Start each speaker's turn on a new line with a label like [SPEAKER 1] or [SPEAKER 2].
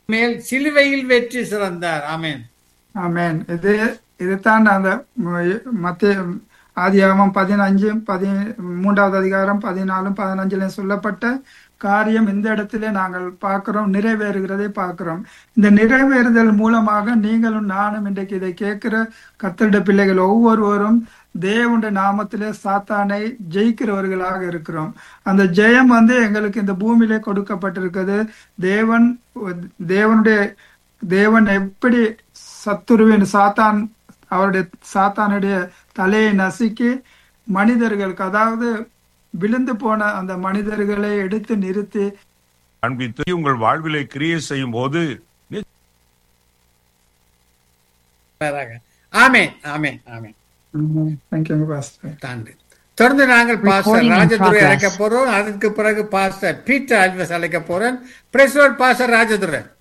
[SPEAKER 1] மேல் சிலுவையில் வெற்றி சிறந்தார் ஆமென்
[SPEAKER 2] ஆமென் இது இதுதான் அந்த மத்திய ஆதியாகமம் பதினஞ்சு பதி மூன்றாவது அதிகாரம் பதினாலும் பதினஞ்சுலையும் சொல்லப்பட்ட காரியம் இந்த இடத்திலே நாங்கள் பார்க்கிறோம் நிறைவேறுகிறதை பார்க்கிறோம் இந்த நிறைவேறுதல் மூலமாக நீங்களும் நானும் இன்றைக்கு இதை கேட்கிற கத்தருடைய பிள்ளைகள் ஒவ்வொருவரும் தேவனுடைய நாமத்திலே சாத்தானை ஜெயிக்கிறவர்களாக இருக்கிறோம் அந்த ஜெயம் வந்து எங்களுக்கு இந்த பூமியிலே கொடுக்கப்பட்டிருக்கிறது தேவன் தேவனுடைய தேவன் எப்படி சத்துருவின் சாத்தான் அவருடைய சாத்தானுடைய தலையை நசுக்கி மனிதர்களுக்கு அதாவது விழுந்து போன அந்த மனிதர்களை எடுத்து நிறுத்தி
[SPEAKER 3] காண்பித்து உங்கள் வாழ்விலை கிரியை செய்யும் போது
[SPEAKER 1] ஆமென் ஆமென் ஆமென்
[SPEAKER 2] தேங்க்யூங்க பாஸ்டர்
[SPEAKER 1] தாண்டு தொடர்ந்து நாங்கள் pastor
[SPEAKER 4] Recording in
[SPEAKER 1] Rajadurai
[SPEAKER 4] progress.
[SPEAKER 1] அழைக்க போறோம் அதற்கு பிறகு பாஸ்டர் பீட்டர் அல்வஸ் அழைக்க போறேன் பிரேஸ்வர் பாஸ்டர் ராஜதுரன்